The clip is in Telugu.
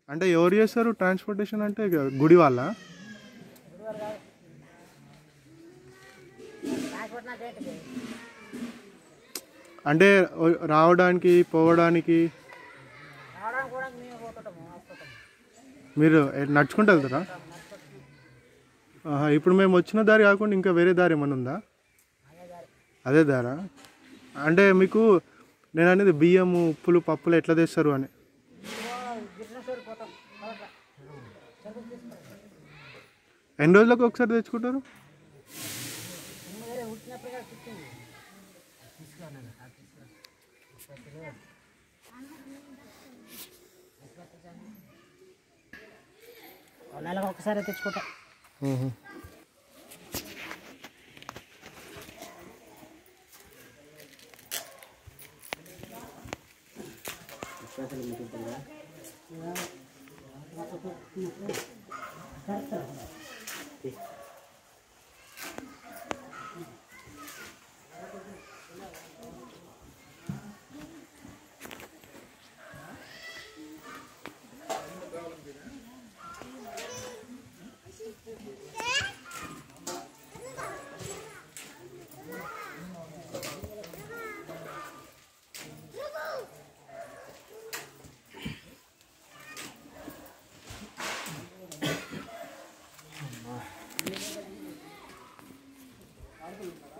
అంటే ఎవరు చేస్తారు ట్రాన్స్పోర్టేషన్ అంటే ఇక గుడి వాళ్ళ గుడివారు కాదు ట్రాన్స్పోర్ట్ నాకు ఏంటిది అంటే ఓ- రావడానికి పోవడానికి రావడానికి కూడా మేము పోతుంటాము వస్తుంటాము మీరు ఎ- నడుచుకుంటూ వెళ్తారా ఆహా, ఇప్పుడు మేము వచ్చిన దారి కాకుండా ఇంకా వేరే దారి ఏమైనా ఉందా అదే దారి అదే దారా అంటే మీకు నేను అనేది బియ్యము ఉప్పులు పప్పులు ఎట్లా తెస్తారు అని గిరినసూరు పోతాం మొదట చెరుకు తీసుకుంటాం ఎన్ని రోజులకు ఒకసారి తెచ్చుకుంటారు నిన్న వేరే ఉట్టినప్పుడు కూడా తిట్టింది నెలకు ఒకసారి తెచ్చుకుంటాం మ్మ్. ఆ